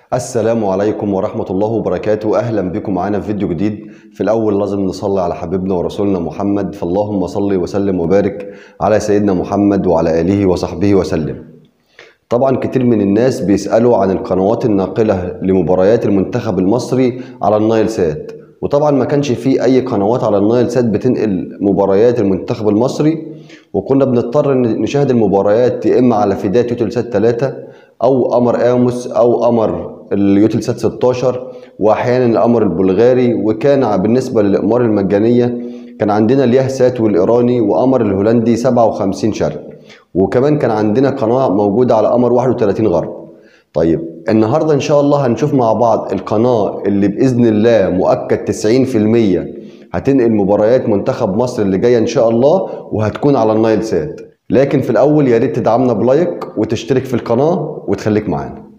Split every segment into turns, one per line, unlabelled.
السلام عليكم ورحمة الله وبركاته أهلا بكم معانا في فيديو جديد في الأول لازم نصلي على حبيبنا ورسولنا محمد فاللهم صل وسلم وبارك على سيدنا محمد وعلى آله وصحبه وسلم طبعا كتير من الناس بيسألوا عن القنوات الناقلة لمباريات المنتخب المصري على النايل سات وطبعا ما كانش فيه أي قنوات على النايل سات بتنقل مباريات المنتخب المصري وكنا بنضطر إن نشاهد المباريات يا إما على فداء يوتيل سات 3 أو قمر آموس أو قمر اليوتيل سات 16 واحيانا القمر البلغاري وكان بالنسبه للاقمار المجانيه كان عندنا الياه سات والايراني وقمر الهولندي 57 شرق وكمان كان عندنا قناه موجوده على قمر 31 غرب طيب النهارده ان شاء الله هنشوف مع بعض القناه اللي باذن الله مؤكد 90% هتنقل مباريات منتخب مصر اللي جايه ان شاء الله وهتكون على النايل سات لكن في الاول يا ريت تدعمنا بلايك وتشترك في القناه وتخليك معانا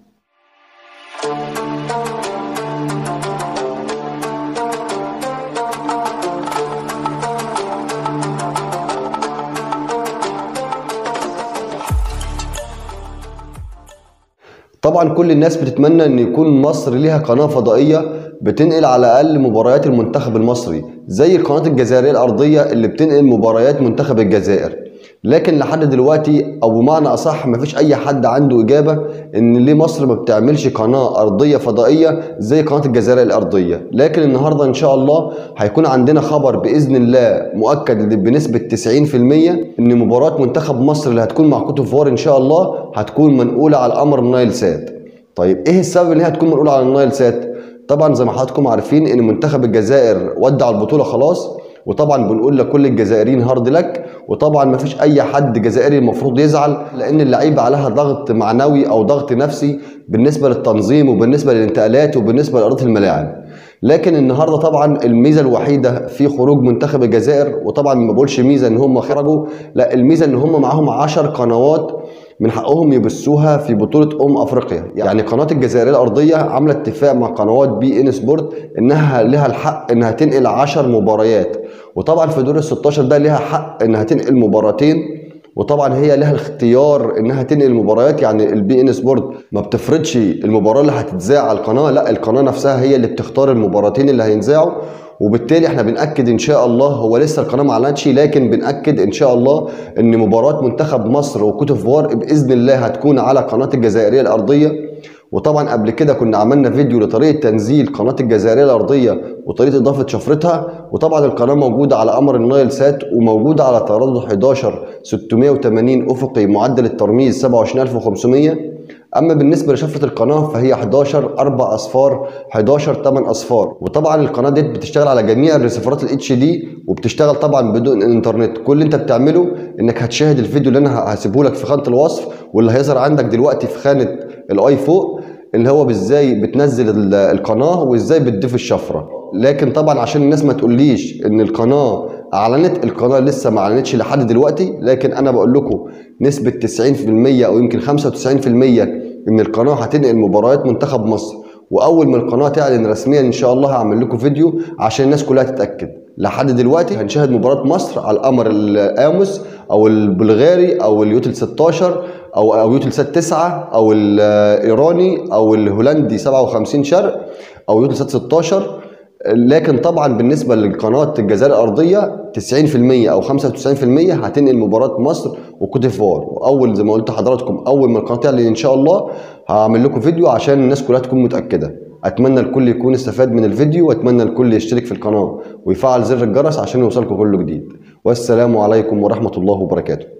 طبعا كل الناس بتتمنى ان يكون مصر ليها قناه فضائيه بتنقل على الاقل مباريات المنتخب المصري زي القناه الجزائريه الارضيه اللي بتنقل مباريات منتخب الجزائر لكن لحد دلوقتي او بمعنى اصح مفيش اي حد عنده اجابه ان ليه مصر ما بتعملش قناه ارضيه فضائيه زي قناه الجزائر الارضيه لكن النهارده ان شاء الله هيكون عندنا خبر باذن الله مؤكد بنسبه 90% ان مباراه منتخب مصر اللي هتكون مع كوت ديفوار ان شاء الله هتكون منقوله على القمر النايل سات طيب ايه السبب ان هي هتكون منقوله على النايل سات طبعا زي ما حضراتكم عارفين ان منتخب الجزائر ودع البطوله خلاص وطبعا بنقول لكل الجزائريين هارد لك وطبعا ما فيش اي حد جزائري المفروض يزعل لان اللعيبه عليها ضغط معنوي او ضغط نفسي بالنسبه للتنظيم وبالنسبه للانتقالات وبالنسبه لارضيه الملاعب لكن النهارده طبعا الميزه الوحيده في خروج منتخب الجزائر وطبعا ما بقولش ميزه ان هم خرجوا لا الميزه ان هم معاهم 10 قنوات من حقهم يبثوها في بطولة أم أفريقيا يعني قناة الجزائرية الأرضية عاملة اتفاق مع قنوات بي إن سبورت إنها لها الحق إنها تنقل 10 مباريات وطبعا في دور ال 16 ده لها حق إنها تنقل مباراتين وطبعا هي لها الاختيار انها تنقل مباريات يعني البي ان سبورت ما بتفرضش المباراه اللي هتتذاع على القناه لا القناه نفسها هي اللي بتختار المباراتين اللي هينذاعوا وبالتالي احنا بنأكد ان شاء الله هو لسه القناه ما اعلنتش لكن بنأكد ان شاء الله ان مباراه منتخب مصر وكوت ديفوار باذن الله هتكون على قناه الجزائريه الارضيه وطبعا قبل كده كنا عملنا فيديو لطريقه تنزيل قناه الجزائريه الارضيه وطريقه اضافه شفرتها وطبعا القناه موجوده على قمر النايل سات وموجوده على تردد 11 680 افقي معدل الترميز 27500 اما بالنسبه لشفره القناه فهي 11 4 اصفار 11 8 اصفار وطبعا القناه دي بتشتغل على جميع الريسيفرات الاتش دي وبتشتغل طبعا بدون انترنت كل اللي انت بتعمله انك هتشاهد الفيديو اللي انا هسيبه لك في خانه الوصف واللي هيظهر عندك دلوقتي في خانه الاي فوق اللي هو ازاي بتنزل القناه وازاي بتضيف الشفره لكن طبعا عشان الناس ما تقوليش ان القناه اعلنت القناه لسه ما اعلنتش لحد دلوقتي لكن انا بقول لكم نسبه 90% او يمكن 95% ان القناه هتنقل مباريات منتخب مصر واول ما القناه تعلن رسميا ان شاء الله هعمل لكم فيديو عشان الناس كلها تتاكد لحد دلوقتي هنشاهد مباراه مصر على القمر الاموس او البلغاري او اليوتل 16 او او يوتل سات 9 او الايراني او الهولندي 57 شرق او يوتل سات 16 لكن طبعا بالنسبه للقناه الجزائر الارضيه 90% او 95% هتنقل مباراه مصر وكوت ديفوار واول زي ما قلت لحضراتكم اول ما القناه تعلن ان شاء الله هعمل لكم فيديو عشان الناس كلها تكون متاكده اتمنى الكل يكون استفاد من الفيديو واتمنى الكل يشترك في القناه ويفعل زر الجرس عشان يوصلكم كل جديد والسلام عليكم ورحمه الله وبركاته